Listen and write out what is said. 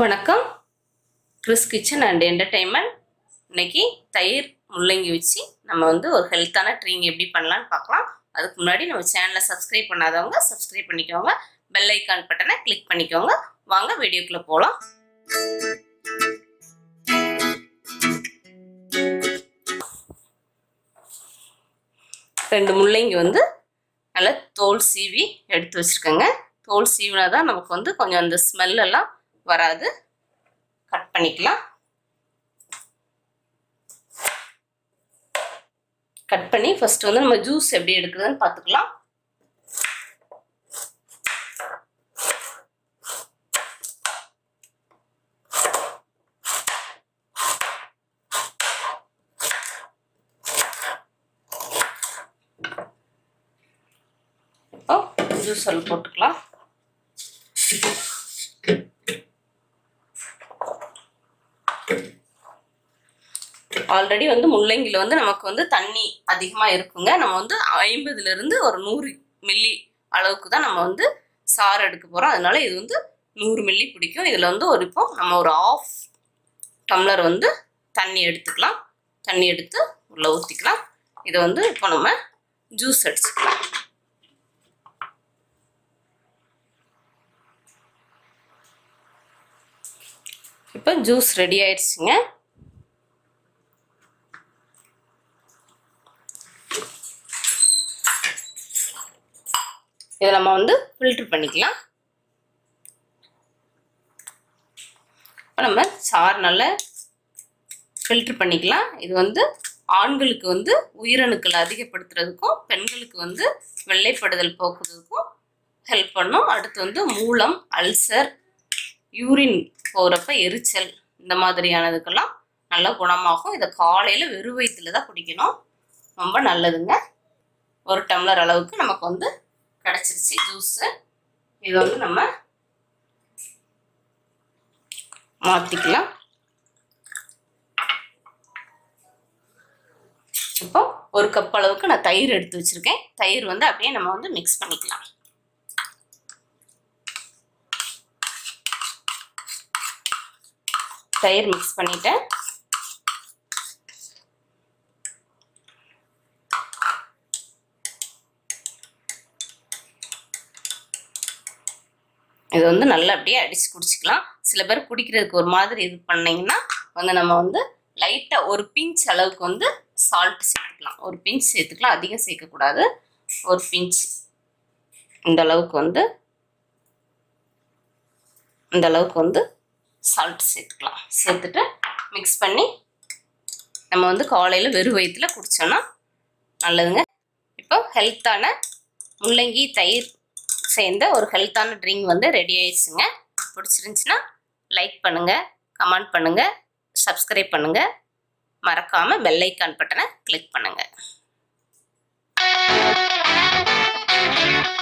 வணக்கம் Chris kitchen and entertainment இன்னைக்கு தயிர் முள்ளங்கி வச்சு நம்ம வந்து ஒரு ஹெல்த்தான ட்ரிங்க் எப்படி பண்ணலாம்னு பார்க்கலாம் அதுக்கு முன்னாடி நம்ம சேனலை சப்ஸ்கிரைப் பண்ணாதவங்க சப்ஸ்கிரைப் பண்ணிக்கோங்க பெல் ஐக்கான் பட்டனை கிளிக் பண்ணிக்கோங்க வாங்க வீடியோக்குள்ளே போகலாம் ரெண்டு முள்ளங்கி வந்து நல்லா தோல் சீவி எடுத்து வச்சுருக்கேங்க தோல் சீவினா தான் நமக்கு வந்து கொஞ்சம் அந்த ஸ்மெல் எல்லாம் வராது கட் பண்ணிக்கலாம் கட் பண்ணி ஃபர்ஸ்ட் வந்து நம்ம ஜூஸ் எப்படி எடுக்கிறதுன்னு பார்த்துக்கலாம் இப்போ ஜூஸ் எல்லாம் போட்டுக்கலாம் ஆல்ரெடி வந்து முள்ளங்கியில் வந்து நமக்கு வந்து தண்ணி அதிகமாக இருக்குங்க நம்ம வந்து ஐம்பதுலேருந்து ஒரு நூறு மில்லி அளவுக்கு தான் நம்ம வந்து சாறு எடுக்க போகிறோம் அதனால இது வந்து நூறு மில்லி பிடிக்கும் இதில் வந்து ஒரு இப்போ நம்ம ஒரு ஆஃப் டம்ளர் வந்து தண்ணி எடுத்துக்கலாம் தண்ணி எடுத்து உள்ளே ஊற்றிக்கலாம் இதை வந்து இப்போ நம்ம ஜூஸ் அடிச்சுக்கலாம் இப்போ ஜூஸ் ரெடி ஆயிடுச்சுங்க இதை நம்ம வந்து ஃபில்ட்ரு பண்ணிக்கலாம் இப்போ நம்ம சாறு நல்லா ஃபில்ட்ரு பண்ணிக்கலாம் இது வந்து ஆண்களுக்கு வந்து உயிரணுக்களை அதிகப்படுத்துறதுக்கும் பெண்களுக்கு வந்து வெள்ளைப்படுதல் போக்குறதுக்கும் ஹெல்ப் பண்ணும் அடுத்து வந்து மூலம் அல்சர் யூரின் போகிறப்ப எரிச்சல் இந்த மாதிரியானதுக்கெல்லாம் நல்லா குணமாகும் இதை காலையில் வெறும் வயிற்றுல தான் குடிக்கணும் ரொம்ப நல்லதுங்க ஒரு டம்ளர் அளவுக்கு நமக்கு வந்து கிடச்சிருச்சு ஜூஸு இது வந்து நம்ம மாற்றிக்கலாம் இப்போ ஒரு கப் அளவுக்கு நான் தயிர் எடுத்து வச்சுருக்கேன் தயிர் வந்து அப்படியே நம்ம வந்து மிக்ஸ் பண்ணிக்கலாம் தயிர் மிக்ஸ் பண்ணிட்டேன் இது வந்து நல்லா அப்படியே அடித்து குடிச்சிக்கலாம் சில பேர் குடிக்கிறதுக்கு ஒரு மாதிரி இது பண்ணிங்கன்னா வந்து நம்ம வந்து லைட்டாக ஒரு பிஞ்ச் அளவுக்கு வந்து சால்ட் சேர்த்துக்கலாம் ஒரு பிஞ்ச் சேர்த்துக்கலாம் அதிகம் சேர்க்கக்கூடாது ஒரு பிஞ்ச் இந்த அளவுக்கு வந்து இந்த அளவுக்கு வந்து சால்ட் சேர்த்துக்கலாம் சேர்த்துட்டு மிக்ஸ் பண்ணி நம்ம வந்து காலையில் வெறும் வயிற்றில் குடித்தோன்னா நல்லதுங்க இப்போ ஹெல்த்தான முள்ளங்கி தயிர் சேர்ந்த ஒரு ஹெல்த்தான ட்ரிங்க் வந்து ரெடி ஆயிடுச்சுங்க பிடிச்சிருந்துச்சின்னா லைக் பண்ணுங்கள் கமெண்ட் பண்ணுங்கள் சப்ஸ்கிரைப் பண்ணுங்கள் மறக்காமல் பெல் ஐக்கான் பட்டனை கிளிக் பண்ணுங்கள்